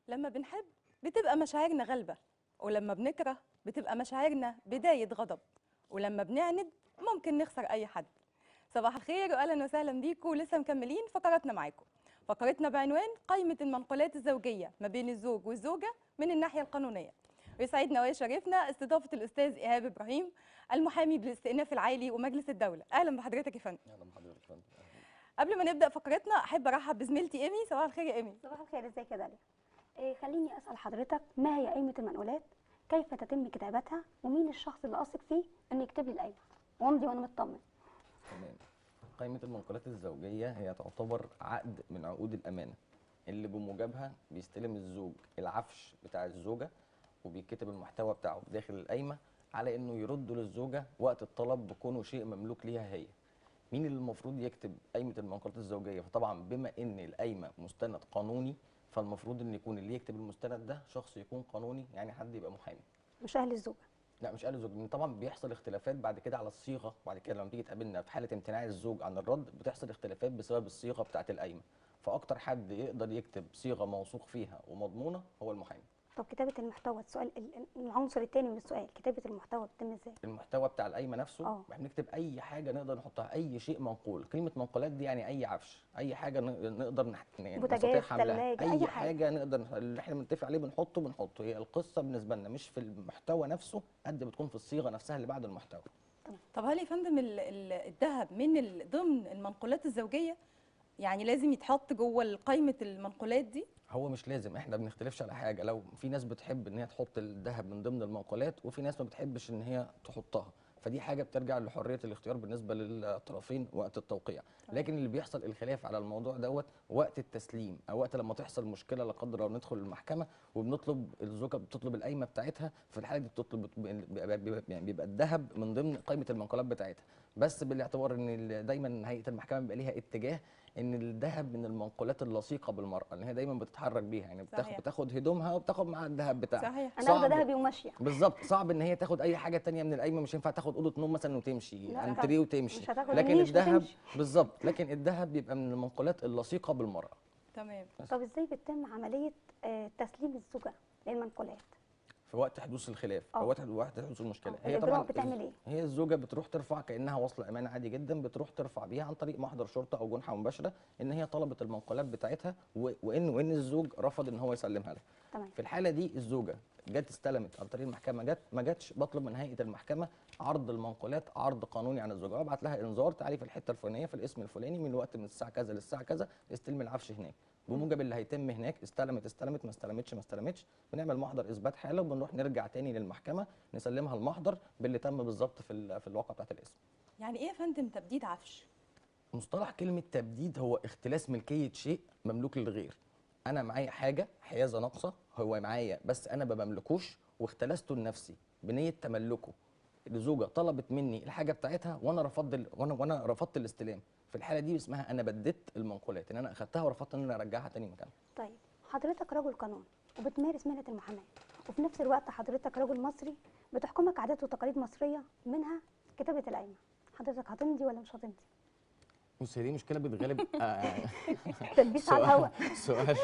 لما بنحب بتبقى مشاعرنا غالبة ولما بنكره بتبقى مشاعرنا بداية غضب ولما بنعند ممكن نخسر أي حد صباح الخير وأهلا وسهلا بيكم ولسه مكملين فقراتنا معاكم فقرتنا بعنوان قائمة المنقولات الزوجية ما بين الزوج والزوجة من الناحية القانونية ويسعدنا ويشرفنا استضافة الأستاذ إيهاب إبراهيم المحامي بالاستئناف العالي ومجلس الدولة أهلا بحضرتك يا فندم اهلا بحضرتك يا فندم قبل ما نبدأ فقرتنا أحب أرحب بزميلتي إيمي صباح الخير يا إيمي صباح الخير ازيك يا داليا إيه خليني اسال حضرتك ما هي قائمه المنقولات كيف تتم كتابتها ومين الشخص اللي اثق فيه انه يكتب لي القائمه وامضي وانا مطمن تمام قائمة المنقولات الزوجية هي تعتبر عقد من عقود الأمانة اللي بموجبها بيستلم الزوج العفش بتاع الزوجة وبيكتب المحتوى بتاعه داخل القايمة على إنه يرده للزوجة وقت الطلب بكونه شيء مملوك ليها هي. مين اللي المفروض يكتب قايمة المنقولات الزوجية؟ فطبعا بما إن القايمة مستند قانوني فالمفروض إن يكون اللي يكتب المستند ده شخص يكون قانوني يعني حد يبقى محامي. مش اهل الزوجه لا مش قال زوج لان طبعا بيحصل اختلافات بعد كده على الصيغه بعد كده لما تيجي تقابلنا في حاله امتناع الزوج عن الرد بتحصل اختلافات بسبب الصيغه بتاعه القايمه فاكتر حد يقدر يكتب صيغه موثوق فيها ومضمونه هو المحامي طب كتابه المحتوى السؤال ال- العنصر الثاني من السؤال كتابه المحتوى بتتم ازاي المحتوى بتاع القايمه نفسه آه. احنا بنكتب اي حاجه نقدر نحطها اي شيء منقول كلمه منقولات دي يعني اي عفش اي حاجه ن- نقدر نح... يعني بوتاجاز، نستطيع حملها. تلاجة، اي, أي حاجه, حاجة. نقدر نح- اللي احنا بنتفق عليه بنحطه بنحطه هي القصه بالنسبه لنا مش في المحتوى نفسه قد بتكون في الصيغه نفسها اللي بعد المحتوى طب هل يا فندم ال- ال- الذهب من ال- ضمن المنقولات الزوجية يعني لازم يتحط جوه قائمة المنقولات دي هو مش لازم احنا بنختلفش على حاجه لو في ناس بتحب ان هي تحط الذهب من ضمن المنقولات وفي ناس ما بتحبش ان هي تحطها فدي حاجه بترجع لحريه الاختيار بالنسبه للطرفين وقت التوقيع لكن اللي بيحصل الخلاف على الموضوع دوت وقت التسليم او وقت لما تحصل مشكله لا قدر الله ندخل المحكمه وبنطلب الزوجه بتطلب القايمه بتاعتها في الحاله دي بتطلب بيبقى, بيبقى, يعني بيبقى الذهب من ضمن قائمه المنقولات بتاعتها بس بالاعتبار ان ال- دايما هيئه المحكمه بيبقى ليها اتجاه ان الذهب من المنقولات اللصيقه بالمراه ان هي دايما بتتحرك بيها يعني بتاخد, صحيح. بتاخد هدومها وبتاخد معاها الذهب بتاعها صحيح انا واخده صعب. ذهبي وماشيه بالظبط صعب ان هي تاخد اي حاجه تانية من القايمه مش ينفع تاخد اوضه نوم مثلا وتمشي لا، انتريه طبعاً. وتمشي مش هتاخد لكن النيش الذهب وتمشي. بالظبط لكن الذهب بيبقى من المنقولات اللصيقه بالمراه تمام طب ازاي بتتم عمليه آه، تسليم الزوجه للمنقولات في وقت حدوث الخلاف آه. او وقت وقت حدوث المشكله آه. الإجراء بتعمل إيه؟ هي الزوجه بتروح ترفع كانها وصل امانه عادي جدا بتروح ترفع بيها عن طريق محضر شرطه او جنحه مباشره ان هي طلبت المنقولات بتاعتها و- وان وان الزوج رفض ان هو يسلمها لها تمام في الحاله دي الزوجه جت استلمت عن طريق المحكمه جت ما جاتش بطلب من هيئه المحكمه عرض المنقولات عرض قانوني عن الزوجه وابعت لها انذار تعالي في الحته الفلانيه في الاسم الفلاني من الوقت من الساعه كذا للساعه كذا استلم العفش هناك بموجب اللي هيتم هناك استلمت استلمت ما استلمتش ما استلمتش بنعمل محضر اثبات حاله وبنروح نرجع تاني للمحكمه نسلمها المحضر باللي تم بالظبط في ال- في الواقعه بتاعت الاسم يعني ايه يا فندم تبديد عفش مصطلح كلمة تبديد هو اختلاس ملكية شيء مملوك للغير أنا معايا حاجة حيازة ناقصة هو معايا بس أنا ما بملكوش واختلسته لنفسي بنية تملكه الزوجة طلبت مني الحاجة بتاعتها وأنا رفضت ال- وأنا وأنا رفضت الاستلام في الحالة دي اسمها أنا بددت المنقولات إن أنا أخدتها ورفضت إن أنا أرجعها تاني مكانها طيب حضرتك رجل قانون وبتمارس مهنه المحاماه وفي نفس الوقت حضرتك رجل مصري بتحكمك عادات وتقاليد مصريه منها كتابه القايمه حضرتك هتمضي ولا مش هتمضي بص هي دي مشكلة بالغالب آه، تلبيس على الهواء سؤال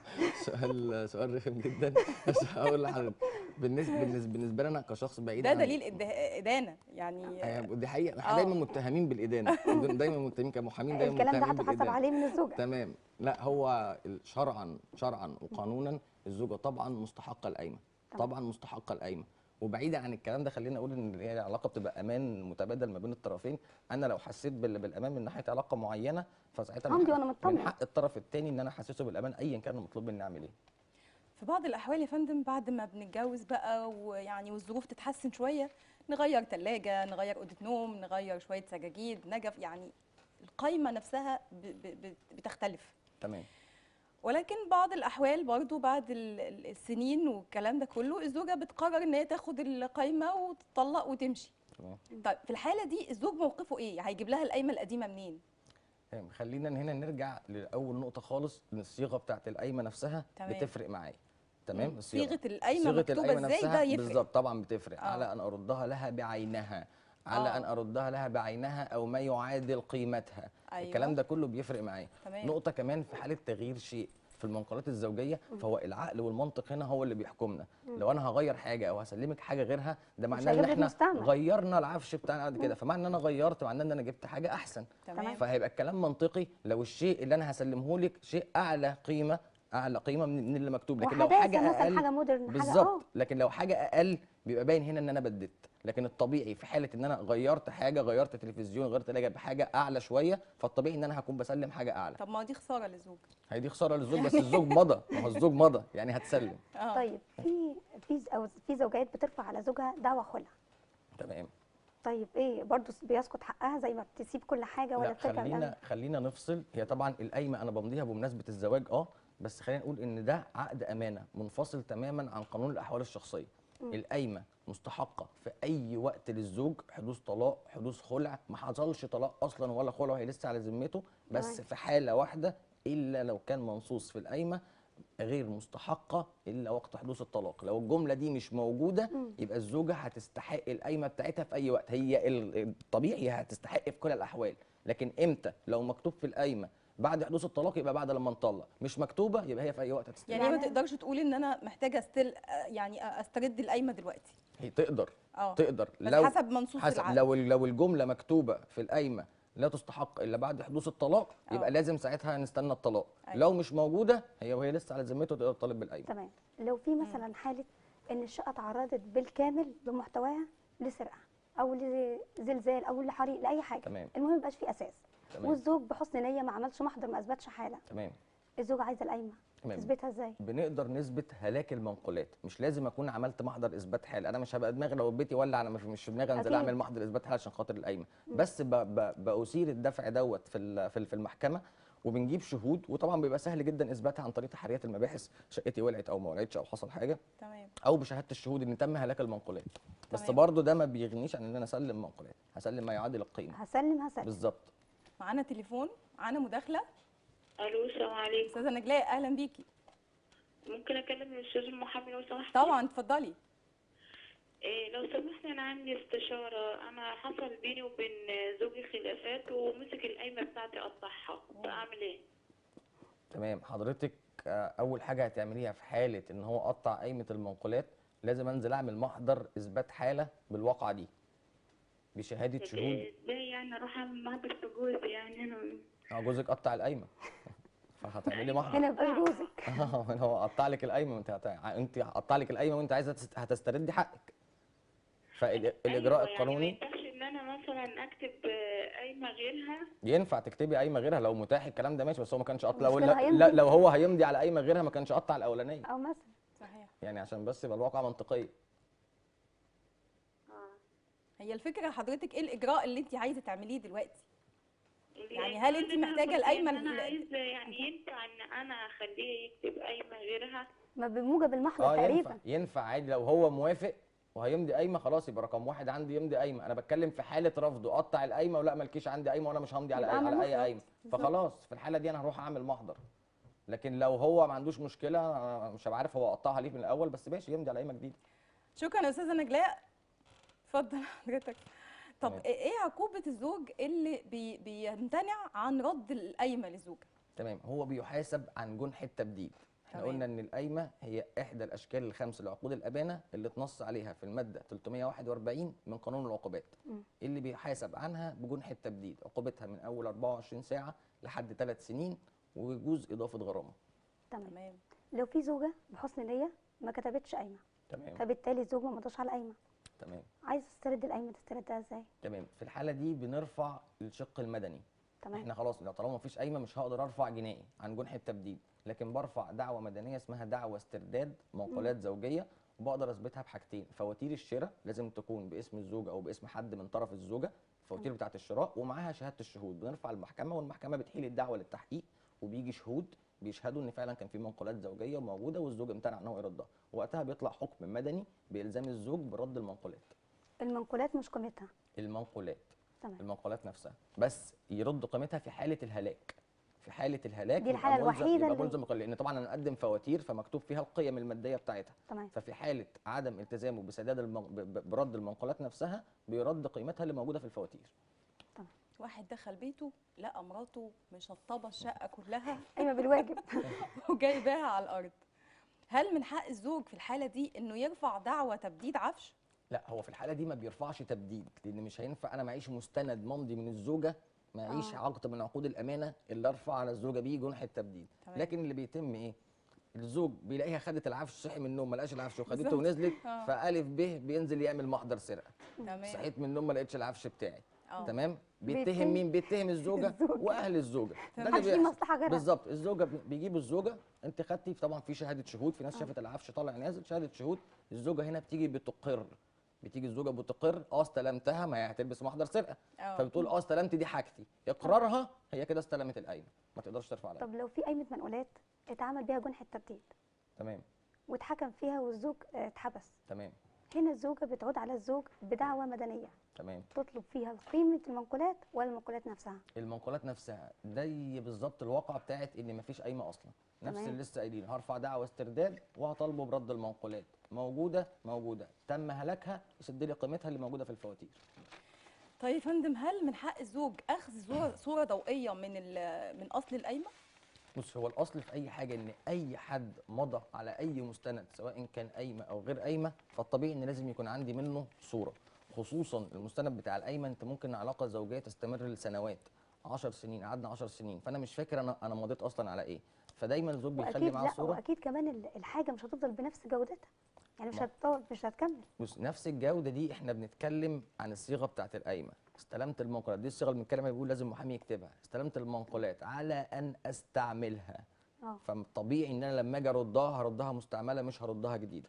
سؤال سؤال رخم جدا بس هقول لحضرتك بالنسبة بالنسبة بالنسبة لي أنا كشخص بعيد ده عن- دليل إده- إدانة يعني أيوة، دي حقيقه آه. احنا دايما متهمين بالادانه دايما متهمين كمحامين دايما الكلام ده متهمين هتحاسب بالادانه عليه من الزوجه تمام لا هو ال- شرعا شرعا وقانونا الزوجه طبعا مستحقه القايمه تمام. طبعا مستحقه القايمه وبعيدا عن الكلام ده خلينا اقول ان هي العلاقه بتبقى امان متبادل ما بين الطرفين انا لو حسيت بال- بالامان من ناحيه علاقه معينه فساعتها من همضي حق- وأنا مطمن. من حق الطرف الثاني ان انا احسسه بالامان ايا كان المطلوب مني اعمل ايه في بعض الأحوال يا فندم بعد ما بنتجوز بقى ويعني والظروف تتحسن شوية نغير تلاجة نغير أوضة نوم نغير شوية سجاجيد نجف يعني القايمة نفسها ب- ب- ب- بتختلف تمام ولكن بعض الأحوال برضو بعد ال- ال- السنين والكلام ده كله الزوجة بتقرر إن هي تاخد القايمة وتطلق وتمشي تمام طيب في الحالة دي الزوج موقفه إيه؟ هيجيب لها القايمة القديمة منين؟ تمام خلينا هنا نرجع لاول نقطه خالص ان الصيغه بتاعت القايمه نفسها تمام. بتفرق معايا تمام مم. الصيغه صيغة القايمة صيغه مكتوبة القايمه إزاي ده نفسها يفرق بالظبط طبعا بتفرق آه. على ان اردها لها بعينها على آه. ان اردها لها بعينها او ما يعادل قيمتها أيوة. الكلام ده كله بيفرق معايا تمام. نقطه كمان في حاله تغيير شيء في المنقولات الزوجيه فهو العقل والمنطق هنا هو اللي بيحكمنا لو انا هغير حاجه او هسلمك حاجه غيرها ده معناه ان هجيب لك احنا مستعمل. غيرنا العفش بتاعنا قد كده فمعنى ان انا غيرت معناه ان انا جبت حاجه احسن تمام فهيبقى الكلام منطقي لو الشيء اللي انا هسلمه لك شيء اعلى قيمه اعلى قيمه من من اللي مكتوب لكن لو وحداثة حاجه مثلا اقل حاجه مودرن حاجه بالظبط اه لكن لو حاجه اقل بيبقى باين هنا ان انا بديت لكن الطبيعي في حاله ان انا غيرت حاجه غيرت تلفزيون غيرت ثلاجه بحاجه اعلى شويه فالطبيعي ان انا هكون بسلم حاجه اعلى طب ما هو دي خساره للزوج هي دي خساره للزوج بس الزوج مضى ما هو الزوج مضى يعني هتسلم اه طيب في في ز- او في زوجات بترفع على زوجها دعوى خلع تمام طيب ايه برضو بيسقط حقها زي ما بتسيب كل حاجه ولا لا بترجع خلينا للأهل؟ خلينا نفصل هي طبعا القايمه انا بمضيها بمناسبه الزواج اه بس خلينا نقول ان ده عقد امانه منفصل تماما عن قانون الاحوال الشخصيه القايمه مستحقه في اي وقت للزوج حدوث طلاق حدوث خلع ما حصلش طلاق اصلا ولا خلع وهي لسه على ذمته بس تمام. في حاله واحده الا لو كان منصوص في القايمه غير مستحقه الا وقت حدوث الطلاق لو الجمله دي مش موجوده يبقى الزوجه هتستحق القايمه بتاعتها في اي وقت هي ال- الطبيعي هتستحق في كل الاحوال لكن امتى لو مكتوب في القايمه بعد حدوث الطلاق يبقى بعد لما نطلق مش مكتوبه يبقى هي في اي وقت هتستحق يعني هي ما يعني- تقدرش تقول ان انا محتاجه استل يعني استرد القايمه دلوقتي هي تقدر اه تقدر بس حسب منصوص حسب العقد. لو لو الجمله مكتوبه في القايمه لا تستحق الا بعد حدوث الطلاق يبقى آه. لازم ساعتها نستنى الطلاق أيوة. لو مش موجوده هي وهي لسه على ذمته تقدر تطالب بالقايمه تمام لو في مثلا حاله ان الشقه تعرضت بالكامل بمحتواها لسرقه او لزلزال او لحريق لاي حاجه تمام. المهم ما يبقاش في اساس تمام. والزوج بحسن نيه ما عملش محضر ما اثبتش حاله تمام الزوج عايزه القايمه تمام. تثبتها ازاي بنقدر نثبت هلاك المنقولات مش لازم اكون عملت محضر اثبات حاله انا مش هبقى دماغي لو بيتي ولع انا مش مش في دماغي انزل أكيد. اعمل محضر اثبات حاله عشان خاطر القايمه بس ب- ب- باثير الدفع دوت في ال- في ال- في المحكمه وبنجيب شهود وطبعا بيبقى سهل جدا اثباتها عن طريق تحريات المباحث شقتي ولعت او ما ولعتش او حصل حاجه تمام او بشهاده الشهود ان تم هلاك المنقولات بس تمام. برضه ده ما بيغنيش عن ان انا اسلم منقولات هسلم ما يعادل القيمه هسلم هسلم بالظبط معانا تليفون معانا مداخله الو السلام عليكم استاذه نجلاء اهلا بيكي ممكن اكلم الاستاذ المحامي لو سمحت طبعا اتفضلي إيه لو سمحت انا عندي استشاره انا حصل بيني وبين زوجي خلافات ومسك القايمه بتاعتي قطعها فاعمل ايه تمام حضرتك آه، اول حاجه هتعمليها في حاله ان هو قطع قايمه المنقولات لازم انزل اعمل محضر اثبات حاله بالواقعه دي بشهاده شهود إيه، ازاي يعني اروح اعمل محضر في جوزي يعني انا اه جوزك قطع القايمه فهتعملي محضر هنا يبقى جوزك اه هو قطع لك القايمه وانت هت... انت قطع لك القايمه وانت عايزه تست... هتستردي حقك فالاجراء أيوة، يعني ما القانوني ينفعش ان انا مثلا اكتب آه، قايمه غيرها ينفع تكتبي قايمه غيرها لو متاح الكلام ده ماشي بس هو ما كانش قطع لو المشكلة لا, هيمضي. لا لو هو هيمضي على قايمه غيرها ما كانش قطع الاولانيه او مثلا صحيح يعني عشان بس يبقى الواقع منطقيه هي الفكره حضرتك ايه الاجراء اللي انت عايزه تعمليه دلوقتي يعني الإجراء هل أنت اللي أنا محتاجة كنت- القايمة يعني انا ال- عايزه يعني ينفع ان انا اخليه يكتب قايمه غيرها ما بموجب المحضر اه ينفع تقريبا ينفع عادي لو هو موافق وهيمضي قايمه خلاص يبقى رقم واحد عندي يمضي قايمه انا بتكلم في حاله رفضه قطع القايمه ولا مالكيش عندي قايمه وانا مش همضي على يبقى أي أعمل على اي محضر. قايمه بالظبط. فخلاص في الحاله دي انا هروح اعمل محضر لكن لو هو ما عندوش مشكله أنا مش هبقى عارف هو قطعها ليه من الاول بس ماشي يمضي على قايمه جديده شكرا يا استاذه نجلاء اتفضل حضرتك طب تمام. ايه عقوبه الزوج اللي بي بيمتنع عن رد القايمه للزوجه تمام هو بيحاسب عن جنح التبديد احنا تمام. قلنا ان القايمه هي احدى الاشكال الخمس لعقود الابانه اللي اتنص عليها في الماده 341 من قانون العقوبات مم. اللي بيحاسب عنها بجنح التبديد عقوبتها من اول 24 ساعه لحد 3 سنين ويجوز اضافه غرامه تمام تمام لو في زوجه بحسن نيه ما كتبتش قايمه تمام فبالتالي الزوج ما مضاش على القايمه تمام عايز تسترد القايمه تستردها ازاي تمام في الحاله دي بنرفع الشق المدني تمام احنا خلاص لو طالما مفيش قايمه مش هقدر ارفع جنائي عن جنح التبديد لكن برفع دعوه مدنيه اسمها دعوه استرداد منقولات زوجيه وبقدر اثبتها بحاجتين فواتير الشراء لازم تكون باسم الزوجه او باسم حد من طرف الزوجه الفواتير بتاعه الشراء ومعاها شهاده الشهود بنرفع المحكمه والمحكمه بتحيل الدعوه للتحقيق وبيجي شهود بيشهدوا ان فعلا كان في منقولات زوجيه موجوده والزوج امتنع ان هو يردها وقتها بيطلع حكم مدني بالزام الزوج برد المنقولات المنقولات مش قيمتها المنقولات تمام المنقولات نفسها بس يرد قيمتها في حاله الهلاك في حاله الهلاك دي يبقى الحالة ملزم- الوحيدة يبقى اللي- ملزم بقيمة. لان طبعا انا مقدم فواتير فمكتوب فيها القيم الماديه بتاعتها تمام ففي حاله عدم التزامه بسداد المن... ب- ب- برد المنقولات نفسها بيرد قيمتها اللي موجوده في الفواتير تمام واحد دخل بيته لقى مراته مشطبه الشقه كلها قايمه بالواجب وجايباها على الارض هل من حق الزوج في الحاله دي انه يرفع دعوى تبديد عفش لا هو في الحاله دي ما بيرفعش تبديد لان مش هينفع انا معيش مستند ممضي من الزوجه معيش آه. عقد من عقود الامانه اللي ارفع على الزوجه بيه جنح التبديد تمام. لكن اللي بيتم ايه الزوج بيلاقيها خدت العفش صحي من النوم ما لقاش العفش وخدته بالظبط. ونزلت آه. فالف ب بينزل يعمل محضر سرقه تمام صحيت من النوم ما لقيتش العفش بتاعي آه. تمام بيتهم بيتهم مين بيتهم الزوجه الزوجة. واهل الزوجه ده تمام. اللي محدش ليه بيحصل مصلحه غيرها بالظبط الزوجه بي- بيجيبوا الزوجه انت خدتي طبعا في شهاده شهود في ناس شافت العفش طالع نازل شهاده شهود الزوجه هنا بتيجي بتقر بتيجي الزوجه بتقر اه استلمتها ما هي هتلبس محضر سرقه آه. فبتقول اه استلمت دي حاجتي اقرارها هي كده استلمت القايمه ما تقدرش ترفع عليها طب لو في قايمه منقولات اتعمل بيها جنح التبديد تمام واتحكم فيها والزوج آه، اتحبس تمام هنا الزوجه بتعود على الزوج بدعوى مدنيه تمام تطلب فيها قيمه المنقولات ولا المنقولات نفسها المنقولات نفسها زي بالظبط الواقعه بتاعت ان مفيش قايمه اصلا نفس تمام. اللي لسه قايلين هرفع دعوى استرداد وهطالبه برد المنقولات موجوده موجوده تم هلاكها يسد لي قيمتها اللي موجوده في الفواتير طيب يا فندم هل من حق الزوج اخذ صوره صوره ضوئيه من ال- من اصل القايمه بص هو الاصل في اي حاجه ان اي حد مضى على اي مستند سواء كان قايمه او غير قايمه فالطبيعي ان لازم يكون عندي منه صوره خصوصا المستند بتاع القايمه انت ممكن علاقه زوجيه تستمر لسنوات 10 سنين قعدنا 10 سنين فانا مش فاكر انا انا مضيت اصلا على ايه فدايما الزوج بيخلي واكيد معاه لا صوره واكيد كمان ال- الحاجه مش هتفضل بنفس جودتها يعني مش ما- هتطول مش هتكمل بص نفس الجوده دي احنا بنتكلم عن الصيغه بتاعت القايمه استلمت المنقولات دي الصيغه اللي بنتكلم عليها بيقول لازم محامي يكتبها استلمت المنقولات على ان استعملها اه فطبيعي ان انا لما اجي اردها هردها مستعمله مش هردها جديده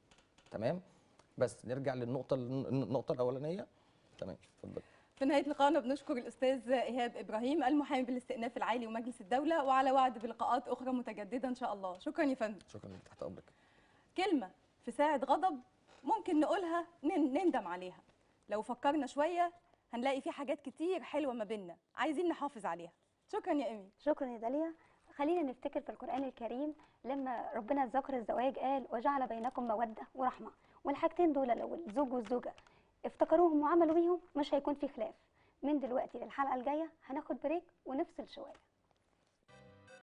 تمام بس نرجع للنقطه النقطه الاولانيه تمام اتفضل في نهايه لقائنا بنشكر الاستاذ ايهاب ابراهيم المحامي بالاستئناف العالي ومجلس الدوله وعلى وعد بلقاءات اخرى متجدده ان شاء الله شكرا يا فندم شكرا لك تحت امرك كلمه في ساعه غضب ممكن نقولها نن- نندم عليها لو فكرنا شويه هنلاقي في حاجات كتير حلوه ما بيننا عايزين نحافظ عليها شكرا يا ايمي شكرا يا داليا خلينا نفتكر في القرآن الكريم لما ربنا ذكر الزواج قال وجعل بينكم مودة ورحمة والحاجتين دول لو الزوج والزوجة افتكروهم وعملوا بيهم مش هيكون في خلاف من دلوقتي للحلقة الجاية هناخد بريك ونفصل شوية